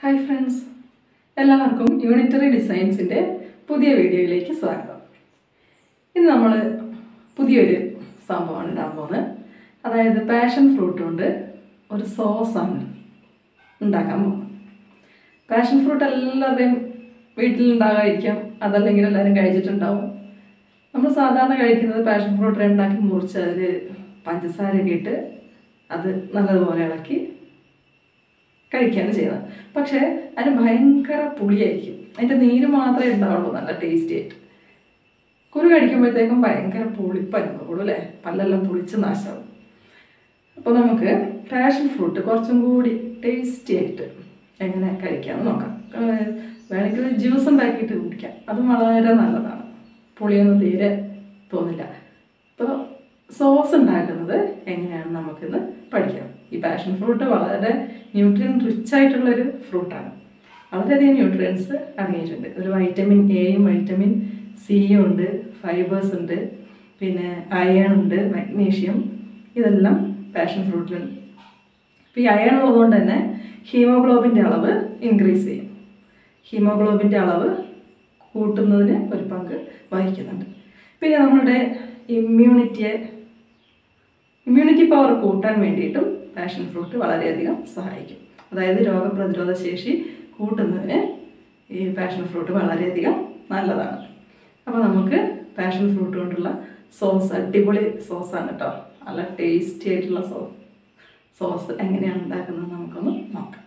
Hi friends എല്ലാവർക്കും unitary ഡിസൈൻസിൻ്റെ പുതിയ വീഡിയോയിലേക്ക് സ്വാഗതം ഇന്ന് നമ്മൾ പുതിയൊരു സംഭവമാണ് ഇടാൻ പോകുന്നത് അതായത് പാഷൻ ഫ്രൂട്ട് കൊണ്ട് ഒരു സോസാണ് ഉണ്ടാക്കാൻ പോകുന്നത് പാഷൻ ഫ്രൂട്ട് എല്ലാവരുടെയും വീട്ടിലുണ്ടാകാതിരിക്കാം അതല്ലെങ്കിൽ എല്ലാവരും കഴിച്ചിട്ടുണ്ടാവും നമ്മൾ സാധാരണ കഴിക്കുന്നത് പാഷൻ ഫ്രൂട്ട് ഉണ്ടാക്കി മുറിച്ച് അതിൽ പഞ്ചസാരയൊക്കെ ഇട്ട് അത് നല്ലതുപോലെ ഇളക്കി കഴിക്കുകയാണ് ചെയ്യുന്നത് പക്ഷേ അതിന് ഭയങ്കര പുളിയായിരിക്കും അതിൻ്റെ നീര് മാത്രമേ ഉണ്ടാവുള്ളൂ നല്ല ടേസ്റ്റി ആയിട്ട് കുരു കടിക്കുമ്പോഴത്തേക്കും ഭയങ്കര പുളിപ്പ് അനുഭവപ്പെടും അല്ലേ പല്ലെല്ലാം പുളിച്ച് നാശമാവും അപ്പോൾ നമുക്ക് പാഷൻ ഫ്രൂട്ട് കുറച്ചും കൂടി ടേസ്റ്റി ആയിട്ട് എങ്ങനെ കഴിക്കാമെന്ന് നോക്കാം ഏഹ് വേണമെങ്കിൽ ജ്യൂസ് ഉണ്ടാക്കിയിട്ട് കുടിക്കാം അതും വളരെ നല്ലതാണ് പുളിയൊന്നും തീരെ തോന്നില്ല അപ്പോൾ സോസ് ഉണ്ടാക്കുന്നത് എങ്ങനെയാണ് നമുക്കിന്ന് പഠിക്കാം ഈ പാഷൻ ഫ്രൂട്ട് വളരെ ന്യൂട്രിയൻ റിച്ച് ആയിട്ടുള്ളൊരു ഫ്രൂട്ടാണ് വളരെയധികം ന്യൂട്രിയൻസ് അടങ്ങിയിട്ടുണ്ട് ഇതിൽ വൈറ്റമിൻ എയും വൈറ്റമിൻ സിയും ഉണ്ട് ഫൈബേഴ്സ് ഉണ്ട് പിന്നെ അയൺ ഉണ്ട് മഗ്നീഷ്യം ഇതെല്ലാം പാഷൻ ഫ്രൂട്ടിലുണ്ട് അപ്പോൾ ഈ അയൺ ഉള്ളതുകൊണ്ട് തന്നെ ഹീമോഗ്ലോബിൻ്റെ അളവ് ഇൻക്രീസ് ചെയ്യും ഹീമോഗ്ലോബിൻ്റെ അളവ് കൂട്ടുന്നതിന് ഒരു പങ്ക് വഹിക്കുന്നുണ്ട് പിന്നെ നമ്മളുടെ ഇമ്മ്യൂണിറ്റിയെ ഇമ്മ്യൂണിറ്റി പവർ കൂട്ടാൻ വേണ്ടിയിട്ടും പാഷൻ ഫ്രൂട്ട് വളരെയധികം സഹായിക്കും അതായത് രോഗപ്രതിരോധ ശേഷി കൂട്ടുന്നതിന് ഈ പാഷൻ ഫ്രൂട്ട് വളരെയധികം നല്ലതാണ് അപ്പോൾ നമുക്ക് പാഷൻ ഫ്രൂട്ട് കൊണ്ടുള്ള സോസ് അടിപൊളി സോസാണ് കേട്ടോ നല്ല ടേസ്റ്റി ആയിട്ടുള്ള സോ സോസ് എങ്ങനെയാണ് ഉണ്ടാക്കുന്നത് നമുക്കൊന്ന് നോക്കാം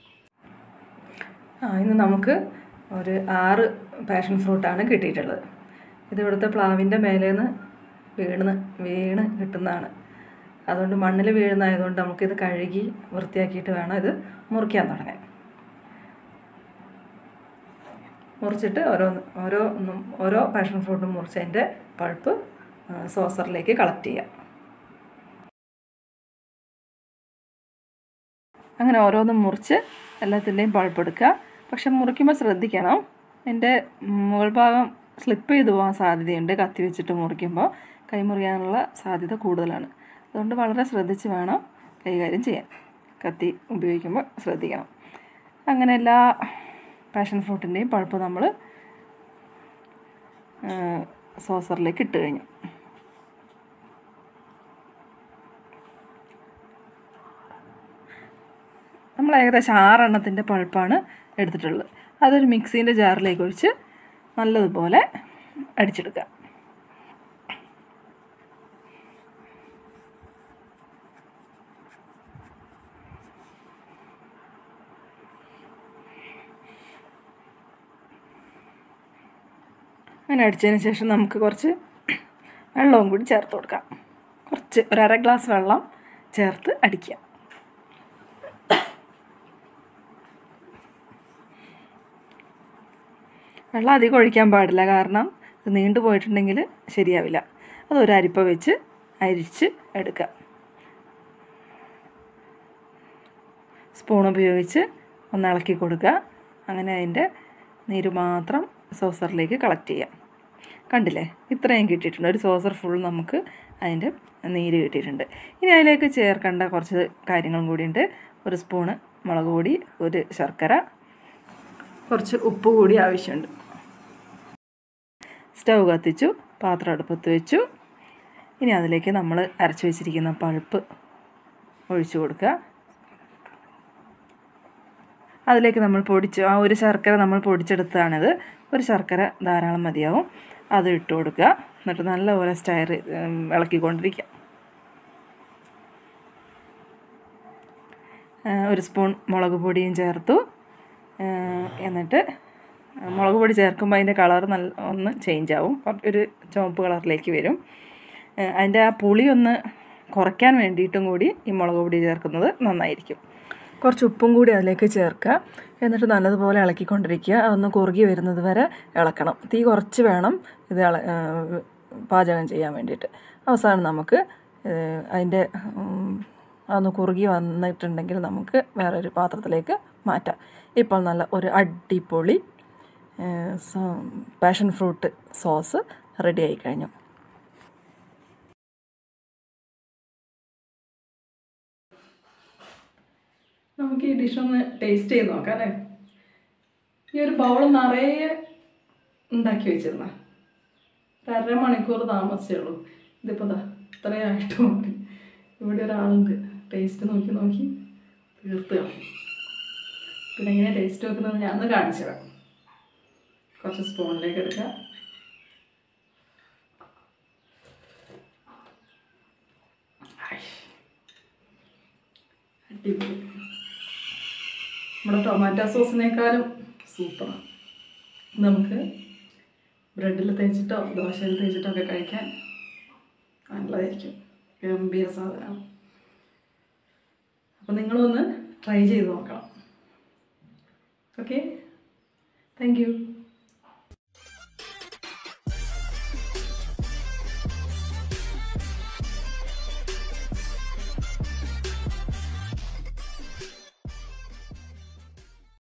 ആ ഇന്ന് നമുക്ക് ഒരു ആറ് പാഷൻ ഫ്രൂട്ടാണ് കിട്ടിയിട്ടുള്ളത് ഇത് ഇവിടുത്തെ പ്ലാവിൻ്റെ മേലേന്ന് വീണ് വീണ് കിട്ടുന്നതാണ് അതുകൊണ്ട് മണ്ണിൽ വീഴുന്നതായതുകൊണ്ട് നമുക്കിത് കഴുകി വൃത്തിയാക്കിയിട്ട് വേണം ഇത് മുറിക്കാൻ തുടങ്ങാൻ മുറിച്ചിട്ട് ഓരോ ഓരോ ഓരോ പാഷൻ ഫ്രൂട്ടും മുറിച്ചതിൻ്റെ പൾപ്പ് സോസറിലേക്ക് കളക്ട് ചെയ്യാം അങ്ങനെ ഓരോന്നും മുറിച്ച് എല്ലാത്തിൻ്റെയും പൾപ്പ് എടുക്കുക പക്ഷെ മുറിക്കുമ്പോൾ ശ്രദ്ധിക്കണം എൻ്റെ മുകൾ ഭാഗം സ്ലിപ്പ് ചെയ്തു പോകാൻ സാധ്യതയുണ്ട് കത്തി വെച്ചിട്ട് മുറിക്കുമ്പോൾ കൈമുറിയാനുള്ള സാധ്യത കൂടുതലാണ് അതുകൊണ്ട് വളരെ ശ്രദ്ധിച്ച് വേണം കൈകാര്യം ചെയ്യാൻ കത്തി ഉപയോഗിക്കുമ്പോൾ ശ്രദ്ധിക്കണം അങ്ങനെ എല്ലാ പാഷൻ ഫ്രൂട്ടിൻ്റെയും പൾപ്പ് നമ്മൾ സോസറിലേക്ക് ഇട്ട് കഴിഞ്ഞു നമ്മൾ ഏകദേശം ആറെണ്ണത്തിൻ്റെ പൾപ്പാണ് എടുത്തിട്ടുള്ളത് അതൊരു മിക്സീൻ്റെ ജാറിലേക്ക് ഒഴിച്ച് നല്ലതുപോലെ അടിച്ചെടുക്കുക അങ്ങനെ അടിച്ചതിന് ശേഷം നമുക്ക് കുറച്ച് വെള്ളവും കൂടി ചേർത്ത് കൊടുക്കാം കുറച്ച് ഒരു അര ഗ്ലാസ് വെള്ളം ചേർത്ത് അടിക്കുക വെള്ളം അധികം ഒഴിക്കാൻ പാടില്ല കാരണം ഇത് നീണ്ടു പോയിട്ടുണ്ടെങ്കിൽ ശരിയാവില്ല അത് ഒരു അരിപ്പ വെച്ച് അരിച്ച് എടുക്കുക സ്പൂൺ ഉപയോഗിച്ച് ഒന്ന് ഇളക്കി കൊടുക്കുക അങ്ങനെ അതിൻ്റെ നീര് മാത്രം സോസറിലേക്ക് കളക്ട് ചെയ്യാം കണ്ടില്ലേ ഇത്രയും കിട്ടിയിട്ടുണ്ട് ഒരു സോസർ ഫുൾ നമുക്ക് അതിൻ്റെ നീര് കിട്ടിയിട്ടുണ്ട് ഇനി അതിലേക്ക് ചേർക്കേണ്ട കുറച്ച് കാര്യങ്ങളും കൂടിയുണ്ട് ഒരു സ്പൂണ് മുളക് പൊടി ഒരു ശർക്കര കുറച്ച് ഉപ്പ് കൂടി ആവശ്യമുണ്ട് സ്റ്റൗ കത്തിച്ചു പാത്രം അടുപ്പത്ത് വെച്ചു ഇനി അതിലേക്ക് നമ്മൾ അരച്ച് വെച്ചിരിക്കുന്ന പൾപ്പ് ഒഴിച്ചു കൊടുക്കുക അതിലേക്ക് നമ്മൾ പൊടിച്ച് ആ ഒരു ശർക്കര നമ്മൾ പൊടിച്ചെടുത്തതാണിത് ഒരു ശർക്കര ധാരാളം മതിയാവും അത് ഇട്ട് കൊടുക്കുക എന്നിട്ട് നല്ലപോലെ സ്റ്റയർ ഇളക്കിക്കൊണ്ടിരിക്കുക ഒരു സ്പൂൺ മുളക് പൊടിയും ചേർത്തു എന്നിട്ട് മുളക് പൊടി ചേർക്കുമ്പോൾ അതിൻ്റെ കളർ നല്ല ഒന്ന് ചേഞ്ച് ആവും ഒരു ചുവപ്പ് കളറിലേക്ക് വരും അതിൻ്റെ ആ പുളി ഒന്ന് കുറയ്ക്കാൻ വേണ്ടിയിട്ടും കൂടി ഈ മുളക് പൊടി ചേർക്കുന്നത് നന്നായിരിക്കും കുറച്ച് ഉപ്പും കൂടി അതിലേക്ക് ചേർക്കുക എന്നിട്ട് നല്ലതുപോലെ ഇളക്കിക്കൊണ്ടിരിക്കുക അതൊന്ന് കുറുകി വരുന്നത് വരെ ഇളക്കണം തീ കുറച്ച് വേണം ഇത് ഇള പാചകം ചെയ്യാൻ വേണ്ടിയിട്ട് അവസാനം നമുക്ക് അതിൻ്റെ അതൊന്ന് കുറുകി വന്നിട്ടുണ്ടെങ്കിൽ നമുക്ക് വേറൊരു പാത്രത്തിലേക്ക് മാറ്റാം ഇപ്പോൾ നല്ല ഒരു അടിപൊളി പാഷൻ ഫ്രൂട്ട് സോസ് റെഡി ആയി കഴിഞ്ഞു നമുക്ക് ഈ ഡിഷ് ഒന്ന് ടേസ്റ്റ് ചെയ്ത് നോക്കാം അല്ലേ ഈ ഒരു ബൗൾ നിറയെ ഉണ്ടാക്കി വെച്ചിരുന്ന ഒരു അരമണിക്കൂർ താമസിച്ചേ ഉള്ളൂ ഇതിപ്പോൾ ദാ ഇത്രയായിട്ട് മാറി ഇവിടെ ഒരാളുണ്ട് ടേസ്റ്റ് നോക്കി നോക്കി തീർത്ത് കളഞ്ഞു പിന്നെ എങ്ങനെ ടേസ്റ്റ് വെക്കുന്നത് ഞാൻ ഒന്ന് കാണിച്ചു തരാം കുറച്ച് സ്പൂണിലേക്ക് എടുക്കുക ഐ. അടിപൊളി നമ്മുടെ ടൊമാറ്റോ സോസിനേക്കാളും സൂപ്പറാണ് നമുക്ക് ബ്രെഡിൽ തേച്ചിട്ടോ ദോശയിൽ തേച്ചിട്ടോ ഒക്കെ കഴിക്കാൻ നല്ലതായിരിക്കും ഗംഭീര സാധനമാണ് അപ്പോൾ നിങ്ങളൊന്ന് ട്രൈ ചെയ്ത് നോക്കണം ഓക്കെ താങ്ക് യു